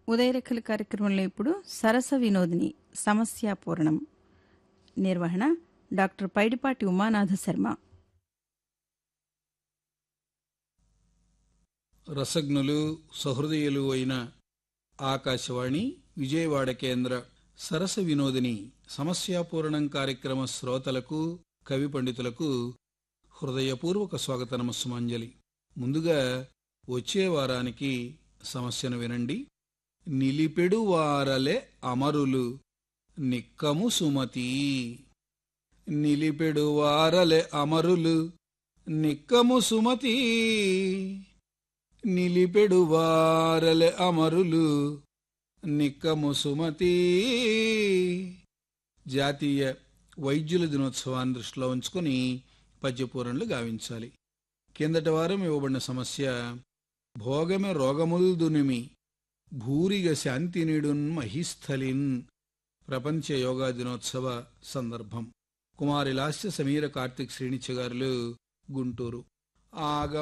ఉదయరేఖల కార్యక్రమంలో ఇప్పుడు సరస వినోదిని సమస్యాపూరణం నిర్వహణ డాక్టర్ పైడిపాటి ఉమానాథ శర్మ రసజ్ఞులు సహృదయులు అయిన ఆకాశవాణి విజయవాడ కేంద్ర సరస వినోదిని సమస్యాపూరణం కార్యక్రమ శ్రోతలకు కవి పండితులకు హృదయపూర్వక స్వాగత నమస్సుమాంజలి ముందుగా వచ్చే వారానికి సమస్యను వినండి నిలిపెడు వారలే అమరులు నిక్కము సుమతి నిలిపెడు వారలే అమరులు నిక్కము సుమతి నిలిపెడు వారలె అమరులు నిక్కము సుమతి జాతీయ వైద్యుల దినోత్సవాన్ని దృష్టిలో ఉంచుకొని పద్యపూరణలు గావించాలి కిందటి వారం ఇవ్వబడిన సమస్య భోగమె రోగముల్ దునిమి భూరిగ శాంతినిడున్ మహిస్థలిన్ ప్రపంచ యోగా దినోత్సవ సందర్భం కుమారి లాస్య సమీర కార్తిక్ శ్రేణిచగారులు గుంటూరు ఆగ